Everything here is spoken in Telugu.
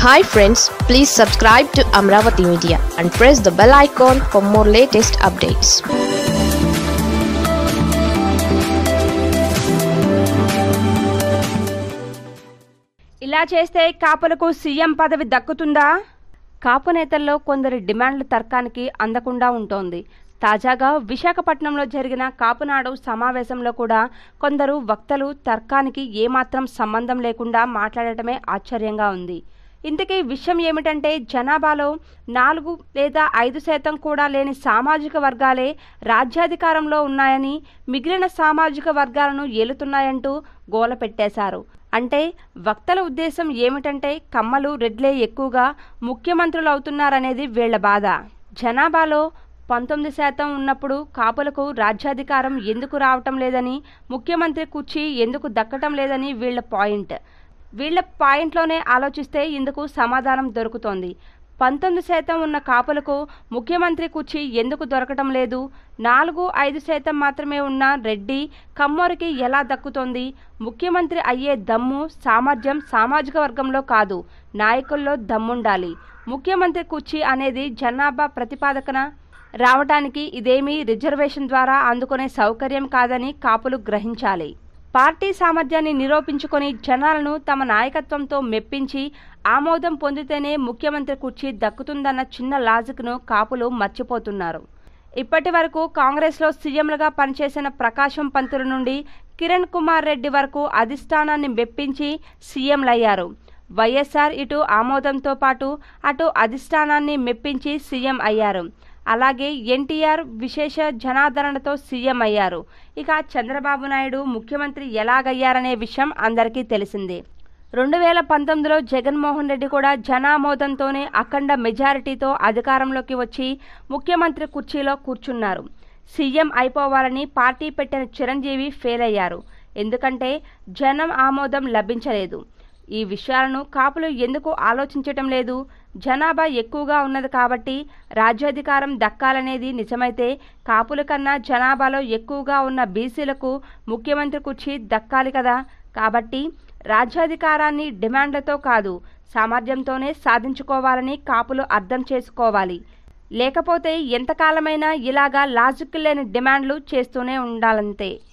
hi friends please subscribe to Amaravati media and press the bell icon for more latest updates ఇలా చేస్తే కాపులకు సీఎం పదవి దక్కుతుందా కాపు నేతల్లో కొందరి డిమాండ్ల తర్కానికి అందకుండా ఉంటోంది తాజాగా విశాఖపట్నంలో జరిగిన కాపునాడు సమావేశంలో కూడా కొందరు వక్తలు తర్కానికి ఏమాత్రం సంబంధం లేకుండా మాట్లాడటమే ఆశ్చర్యంగా ఉంది ఇంతకీ విషయం ఏమిటంటే జనాభాలో నాలుగు లేదా ఐదు శాతం కూడా లేని సామాజిక వర్గాలే రాజ్యాధికారంలో ఉన్నాయని మిగిలిన సామాజిక వర్గాలను ఏలుతున్నాయంటూ గోల పెట్టేశారు అంటే వక్తల ఉద్దేశం ఏమిటంటే కమ్మలు రెడ్లే ఎక్కువగా ముఖ్యమంత్రులు అవుతున్నారనేది వీళ్ల బాధ జనాభాలో పంతొమ్మిది శాతం ఉన్నప్పుడు కాపులకు రాజ్యాధికారం ఎందుకు రావటం లేదని ముఖ్యమంత్రి కుర్చీ ఎందుకు దక్కటం లేదని వీళ్ల పాయింట్ వీళ్ల పాయింట్లోనే ఆలోచిస్తే ఇందుకు సమాధానం దొరుకుతోంది పంతొమ్మిది శాతం ఉన్న కాపులకు ముఖ్యమంత్రి కుర్చీ ఎందుకు దొరకటం లేదు నాలుగు ఐదు శాతం మాత్రమే ఉన్న రెడ్డి కమ్మోరికి ఎలా దక్కుతోంది ముఖ్యమంత్రి అయ్యే దమ్ము సామర్థ్యం సామాజిక వర్గంలో కాదు నాయకుల్లో దమ్ముండాలి ముఖ్యమంత్రి కుర్చీ అనేది జనాభా ప్రతిపాదకన రావటానికి ఇదేమీ రిజర్వేషన్ ద్వారా అందుకునే సౌకర్యం కాదని కాపులు గ్రహించాలి పార్టీ సామర్థ్యాన్ని నిరూపించుకొని జనాలను తమ నాయకత్వంతో మెప్పించి ఆమోదం పొందితేనే ముఖ్యమంత్రి కుర్చీ దక్కుతుందన్న చిన్న లాజిక్ను కాపులు మర్చిపోతున్నారు ఇప్పటి వరకు కాంగ్రెస్లో సీఎంలుగా పనిచేసిన ప్రకాశం పంతులు నుండి కిరణ్ కుమార్ రెడ్డి వరకు అధిష్టానాన్ని మెప్పించి సీఎంలయ్యారు వైఎస్ఆర్ ఇటు ఆమోదంతో పాటు అటు అధిష్టానాన్ని మెప్పించి సీఎం అయ్యారు అలాగే ఎన్టీఆర్ విశేష జనాదరణతో సీఎం అయ్యారు ఇక చంద్రబాబు నాయుడు ముఖ్యమంత్రి ఎలాగయ్యారనే విషయం అందరికీ తెలిసిందే రెండు వేల పంతొమ్మిదిలో జగన్మోహన్ రెడ్డి కూడా జనామోదంతోనే అఖండ మెజారిటీతో అధికారంలోకి వచ్చి ముఖ్యమంత్రి కుర్చీలో కూర్చున్నారు సీఎం అయిపోవాలని పార్టీ పెట్టిన చిరంజీవి ఫెయిల్ అయ్యారు ఎందుకంటే జనం ఆమోదం లభించలేదు ఈ విషయాలను కాపులు ఎందుకు ఆలోచించటం లేదు జనాభా ఎక్కువగా ఉన్నది కాబట్టి రాజ్యాధికారం దక్కాలనేది నిజమైతే కాపుల కన్నా జనాభాలో ఎక్కువగా ఉన్న బీసీలకు ముఖ్యమంత్రి కుర్చీ దక్కాలి కదా కాబట్టి రాజ్యాధికారాన్ని డిమాండ్లతో కాదు సామర్థ్యంతోనే సాధించుకోవాలని కాపులు అర్థం చేసుకోవాలి లేకపోతే ఎంతకాలమైనా ఇలాగా లాజిక్ లేని డిమాండ్లు చేస్తూనే ఉండాలంతే